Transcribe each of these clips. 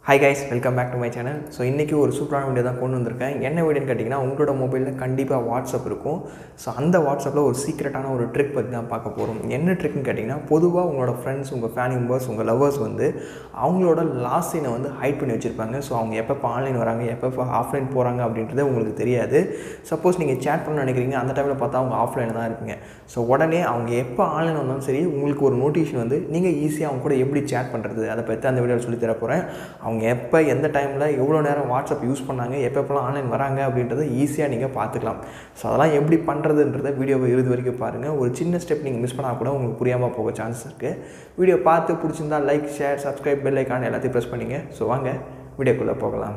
high guys welcome back to my channel so இன்றைக்கி ஒரு சூப்பரான வீடியோ தான் கொண்டு வந்திருக்கேன் என்ன வீடியோன்னு கேட்டிங்கன்னா உங்களோட மொபைலில் கண்டிப்பாக வாட்ஸ்அப் இருக்கும் ஸோ அந்த வாட்ஸ்அப்பில் ஒரு சீக்ரெட்டான ஒரு ட்ரிக் பற்றி தான் பார்க்க போகிறோம் என்ன ட்ரிக்னு கேட்டிங்கன்னா பொதுவாக உங்களோட ஃப்ரெண்ட்ஸ் உங்கள் ஃபேமிலி மெம்பர்ஸ் உங்கள் லவர்ஸ் வந்து அவங்களோட லாஸ்ட் சீனை வந்து ஹைட் பண்ணி வச்சுருப்பாங்க ஸோ அவங்க எப்பப்போ ஆன்லைன் வராங்க எப்பப்போ ஆஃப்லைன் போகிறாங்க அப்படின்றது உங்களுக்கு தெரியாது சப்போஸ் நீங்கள் சேட் பண்ண நினைக்கிறீங்க அந்த டைமில் பார்த்தா அவங்க ஆஃப்லைனில் தான் இருப்பீங்க ஸோ உடனே அவங்க எப்போ ஆன்லைன் வந்தாலும் சரி உங்களுக்கு ஒரு நோட்டிஃபிகேஷன் வந்து நீங்கள் ஈஸியாக அவங்க கூட எப்படி சேட் பண்ணுறது அதை பற்றி அந்த வீடியோவில் சொல்லி தர போகிறேன் அவங்க எப்போ எந்த டைமில் எவ்வளோ நேரம் வாட்ஸ்அப் யூஸ் பண்ணாங்க எப்பப்போலாம் ஆன்லைன் வராங்க அப்படின்றத ஈஸியாக நீங்கள் பார்த்துக்கலாம் ஸோ அதெல்லாம் எப்படி பண்ணுறதுன்றத வீடியோவை இறுதி வரைக்கும் பாருங்கள் ஒரு சின்ன ஸ்டெப் நீங்கள் மிஸ் பண்ணால் கூட உங்களுக்கு புரியாமல் போக சான்ஸ் இருக்குது வீடியோ பார்த்து பிடிச்சிருந்தா like share subscribe bell icon எல்லாத்தையும் ப்ரெஸ் பண்ணிங்க ஸோ வாங்க வீடியோக்குள்ளே போகலாம்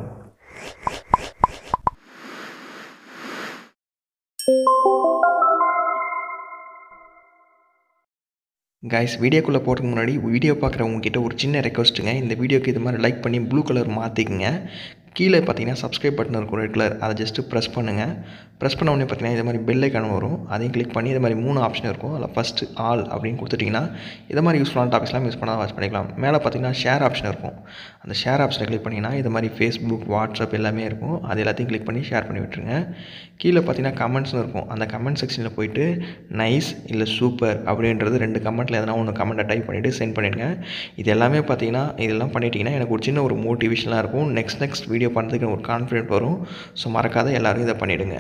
கைஸ் வீடியோக்குள்ளே போகிறதுக்கு முன்னாடி வீடியோ பார்க்குறவங்க கிட்ட ஒரு சின்ன ரெக்வஸ்ட்டுங்க இந்த வீடியோக்கு இது மாதிரி லைக் பண்ணி ப்ளூ கலர் மாற்றிக்குங்க கீழே பார்த்தீங்கன்னா சப்ஸ்கிரைப் பட்டன் இருக்கும் ரெட் கலர் அதை ஜஸ்ட்டு ப்ரெஸ் பண்ணுங்கள் ப்ரெஸ் பண்ண உடனே பார்த்தீங்கன்னா இது மாதிரி பெல் ஐக்கான் வரும் அதையும் கிளிக் பண்ணி இது மாதிரி மூணு ஆப்ஷன் இருக்கும் அதில் ஃபஸ்ட்டு ஆல் அப்படின்னு கொடுத்துட்டிங்கன்னா இது மாதிரி யூஸ்ஃபுல்லான டாபிக்ஸ்லாம் யூஸ் பண்ணால் வாட்ச் பண்ணிக்கலாம் மேலே பார்த்தீங்கன்னா ஷேர் ஆப்ஷன் இருக்கும் அந்த ஷேர் ஆப்ஷனை கிளிக் பண்ணிங்கன்னா இது மாதிரி ஃபேஸ்புக் வாட்ஸ்அப் எல்லாமே இருக்கும் அது எல்லாத்தையும் கிளிக் பண்ணி ஷேர் பண்ணி விட்டுருங்க கீழே பார்த்தீங்கன்னா கமெண்ட்ஸ்னு இருக்கும் அந்த கமெண்ட் செக்ஷனில் போயிட்டு நைஸ் இல்லை சூப்பர் அப்படின்றது ரெண்டு கமெண்ட்டில் எதனா ஒன்று கமெண்ட்டை டைப் பண்ணிவிட்டு சென்ட் பண்ணிடுங்க இது எல்லாமே பார்த்தீங்கன்னா இதெல்லாம் பண்ணிட்டீங்கன்னா எனக்கு ஒரு சின்ன ஒரு மோட்டிவேஷனாக இருக்கும் நெக்ஸ்ட் நெக்ஸ்ட் வீடியோ பண்ணுறதுக்கு ஒரு கான்ஃபிடென்ட் வரும் ஸோ மறக்காத எல்லோரும் இதை பண்ணிவிடுங்க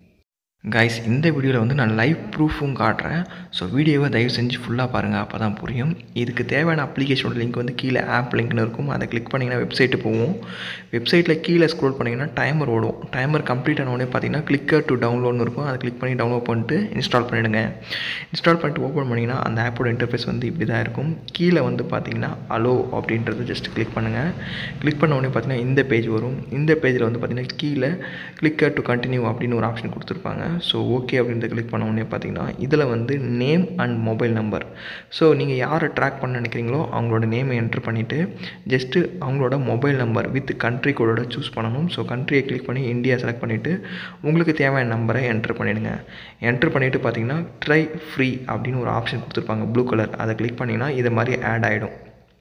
கைஸ் இந்த வீடியோவில் வந்து நான் லைவ் ப்ரூஃபும் காட்டுறேன் ஸோ வீடியோவை தயவு செஞ்சு ஃபுல்லாக பாருங்கள் அப்போ தான் புரியும் இதுக்கு தேவையான அப்ளிகேஷனோட லிங்க் வந்து கீழே ஆப் லிங்க்னு இருக்கும் அதை கிளிக் பண்ணிங்கன்னா வெப்சைட்டு போவோம் வெப்சைட்டில் கீழே ஸ்க்ரோல் பண்ணிங்கன்னா டைமர் ஓடும் டைமர் கம்ப்ளீட் ஆன உடனே பார்த்தீங்கன்னா கிளிக்கர் டு டவுன்லோட்னு இருக்கும் அதை கிளிக் பண்ணி டவுன்லோட் பண்ணிட்டு இன்ஸ்டால் பண்ணிவிடுங்க இன்ஸ்டால் பண்ணிட்டு ஓப்பன் பண்ணிங்கன்னா அந்த ஆப்போட இன்டர்ஃபேஸ் வந்து இப்படி தான் இருக்கும் கீழே வந்து பார்த்தீங்கன்னா அலோ அப்படின்றது ஜஸ்ட் கிளிக் பண்ணுங்கள் கிளிக் பண்ண உடனே பார்த்தீங்கன்னா இந்த பேஜ் வரும் இந்த பேஜில் வந்து பார்த்தீங்கன்னா கீழே கிளிக்கர் டு கண்டினியூ அப்படின்னு ஒரு ஆப்ஷன் கொடுத்துருப்பாங்க ஸோ ஓகே அப்படின்றத கிளிக் பண்ண உடனே பார்த்தீங்கன்னா இதில் வந்து name and mobile number so நீங்கள் யாரை ட்ராக் பண்ண நினைக்கிறீங்களோ அவங்களோட நேமை என்ட்ரு பண்ணிவிட்டு ஜஸ்ட்டு அவங்களோட மொபைல் நம்பர் வித் கண்ட்ரி கோடோட சூஸ் பண்ணணும் ஸோ கண்ட்ரியை கிளிக் பண்ணி இந்தியா செலக்ட் பண்ணிவிட்டு உங்களுக்கு தேவையான நம்பரை என்ட்ரு பண்ணிவிடுங்க என்ட்ரு பண்ணிவிட்டு பார்த்தீங்கன்னா ட்ரை ஃப்ரீ அப்படின்னு ஒரு ஆப்ஷன் கொடுத்துருப்பாங்க ப்ளூ கலர் அதை கிளிக் பண்ணிங்கன்னா இது மாதிரி ஆட் ஆகிடும்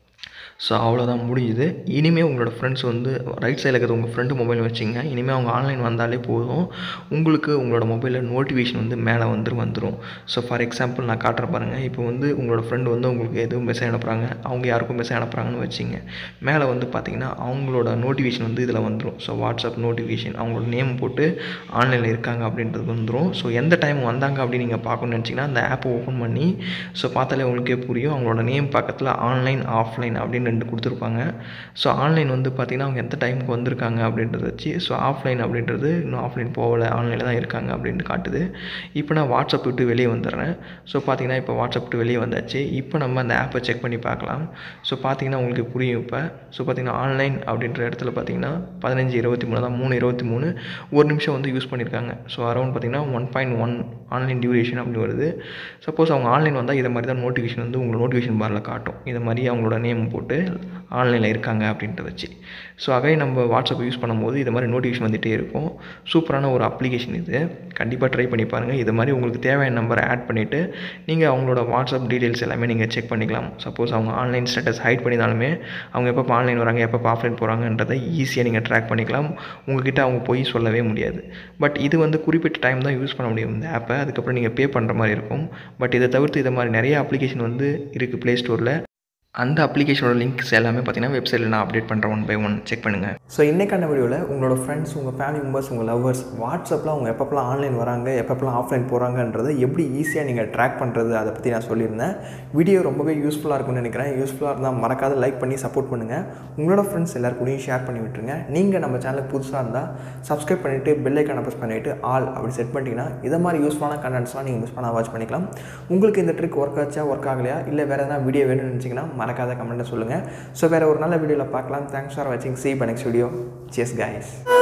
ஸோ அவ்வளோதான் முடிஞ்சுது இனிமேல் உங்களோட ஃப்ரெண்ட்ஸ் வந்து ரைட் சைடில் இருக்கிறது உங்கள் ஃப்ரெண்டு மொபைல் வச்சிங்க இனிமேல் அவங்க ஆன்லைன் வந்தாலே போதும் உங்களுக்கு உங்களோட மொபைலில் நோட்டிஃபிகேஷன் வந்து மேலே வந்துடும் வந்துடும் ஸோ ஃபார் எக்ஸாம்பிள் நான் காட்டுற பாருங்கள் இப்போ வந்து உங்களோட ஃப்ரெண்டு வந்து உங்களுக்கு எதுவும் மெசேஜ் அனுப்புகிறாங்க அவங்க யாருக்கும் மெசேஜ் அனுப்புகிறாங்கன்னு வச்சிங்க மேலே வந்து பார்த்தீங்கன்னா அவங்களோட நோட்டிஃபிகேஷன் வந்து இதில் வந்துடும் ஸோ வாட்ஸ்அப் நோட்டிஃபிகேஷன் அவங்களோட நேம் போட்டு ஆன்லைனில் இருக்காங்க அப்படின்றது வந்துடும் ஸோ எந்த டைம் வந்தாங்க அப்படின்னு நீங்கள் பார்க்கணும்னு நினச்சிங்கன்னா அந்த ஆப்பை ஓப்பன் பண்ணி ஸோ பார்த்தாலே உங்களுக்கே புரியும் அவங்களோட நேம் பக்கத்தில் ஆன்லைன் ஆஃப்லைன் அப்படின்னு ரெண்டு கொடுத்துருப்பாங்க ஸோ ஆன்லைன் வந்து பார்த்திங்கன்னா அவங்க எந்த டைமுக்கு வந்திருக்காங்க அப்படின்றத வச்சு ஸோ ஆஃப்லைன் அப்படின்றது இன்னும் ஆஃப்லைன் போகலை ஆன்லைனில் தான் இருக்காங்க அப்படின்ட்டு காட்டுது இப்போ நான் வாட்ஸ்அப் விட்டு வெளியே வந்துடுறேன் ஸோ பார்த்திங்கன்னா இப்போ வாட்ஸ்அப் விட்டு வெளியே வந்தாச்சு இப்போ நம்ம அந்த ஆப்பை செக் பண்ணி பார்க்கலாம் ஸோ பார்த்திங்கன்னா உங்களுக்கு புரியும் இப்போ ஸோ பார்த்திங்கன்னா ஆன்லைன் அப்படின்ற இடத்துல பார்த்திங்கன்னா பதினஞ்சு இருபத்தி மூணு தான் மூணு இருபத்தி மூணு ஒரு நிமிஷம் வந்து யூஸ் பண்ணியிருக்காங்க ஸோ அரௌண்ட் பார்த்திங்கன்னா one point one online duration அப்படின்னு வருது சப்போஸ் அவங்க ஆன்லைன் வந்தால் இதை மாதிரி தான் நோட்டிஃபிகேஷன் வந்து உங்களோட நோட்டிஃபிகேஷன் பாரில் காட்டும் இதை மாதிரி அவங்களோட நேம் போட்டு ஆன்லைனில் இருக்காங்க அப்படின்ட்டு வச்சு ஸோ அகை நம்ம வாட்ஸ்அப் யூஸ் பண்ணும்போது இது மாதிரி நோட்டிஃபிகேஷன் வந்துகிட்டே இருக்கும் சூப்பரான ஒரு அப்ளிகேஷன் இது கண்டிப்பாக ட்ரை பண்ணி பாருங்கள் இது மாதிரி உங்களுக்கு தேவையான நம்பரை ஆட் பண்ணிவிட்டு நீங்கள் அவங்களோட வாட்ஸ்அப் டீட்டெயில்ஸ் எல்லாமே நீங்கள் செக் பண்ணிக்கலாம் சப்போஸ் அவங்க ஆன்லைன் ஸ்டேட்டஸ் ஹைட் பண்ணினாலுமே அவங்க எப்போ ஆன்லைன் வராங்க எப்போ ஆஃப்லைன் போகிறாங்கன்றதை ஈஸியாக நீங்கள் ட்ராக் பண்ணிக்கலாம் உங்ககிட்ட அவங்க போய் சொல்லவே முடியாது பட் இது வந்து குறிப்பிட்ட டைம் தான் யூஸ் பண்ண முடியும் இந்த ஆப்பை அதுக்கப்புறம் நீங்கள் பே பண்ணுற மாதிரி இருக்கும் பட் இதை தவிர்த்து இது மாதிரி நிறைய அப்ளிகேஷன் வந்து இருக்குது ப்ளே ஸ்டோரில் அந்த அப்ளிகேஷனோட லிங்க்ஸ் எல்லாமே பார்த்தீங்கன்னா வெப்சைட்டில் நான் அப்டேட் பண்ணுறேன் ஒன் பை ஒன் செக் பண்ணுங்கள் ஸோ இன்றைக்கான வீடியோவில் உங்களோட ஃப்ரெண்ட்ஸ் உங்கள் ஃபேமிலி மெம்பர்ஸ் உங்கள் லவர்ஸ் வாட்ஸ்அப்பில் அவங்க எப்பப்பெல்லாம் ஆன்லைன் வராங்க எப்பப்பெல்லாம் ஆஃப்லைன் போகிறாங்கன்றதை எப்படி ஈஸியாக நீங்கள் ட்ராக் பண்ணுறது அதை பற்றி நான் சொல்லியிருந்தேன் வீடியோ ரொம்பவே யூஸ்ஃபுல்லாக இருக்கும்னு நினைக்கிறேன் யூஸ்ஃபுல்லாக இருந்தால் மறக்காத லைக் பண்ணி சப்போர்ட் பண்ணுங்கள் உங்களோட ஃப்ரெண்ட்ஸ் எல்லாருக்கூடையும் ஷேர் பண்ணி விட்டுருங்க நீங்கள் நம்ம சேனலுக்கு புதுசாக இருந்தால் சப்ஸ்கிரைப் பண்ணிவிட்டு பெல் ஐக்கானை ப்ரெஸ் பண்ணிவிட்டு ஆல் அப்படி செட் பண்ணிட்டீங்கன்னா இதை மாதிரி யூஸ்ஃபுல்லான கண்டென்ட்ஸ்லாம் நீங்கள் மிஸ் பண்ணால் வாட்ச் பண்ணிக்கலாம் உங்களுக்கு இந்த ட்ரிக் ஒர்க் ஆச்சா ஒர்க் ஆகலையா இல்லை வேறு எதனா வீடியோ வேணும்னு நினச்சிங்கன்னா மறக்காத கமெண்ட்டை சொல்லுங்கள் ஸோ வேறு ஒரு நல்ல வீடியோவில் பார்க்கலாம் தேங்க்ஸ் ஃபார் வாட்சிங் C by next video சியஸ் guys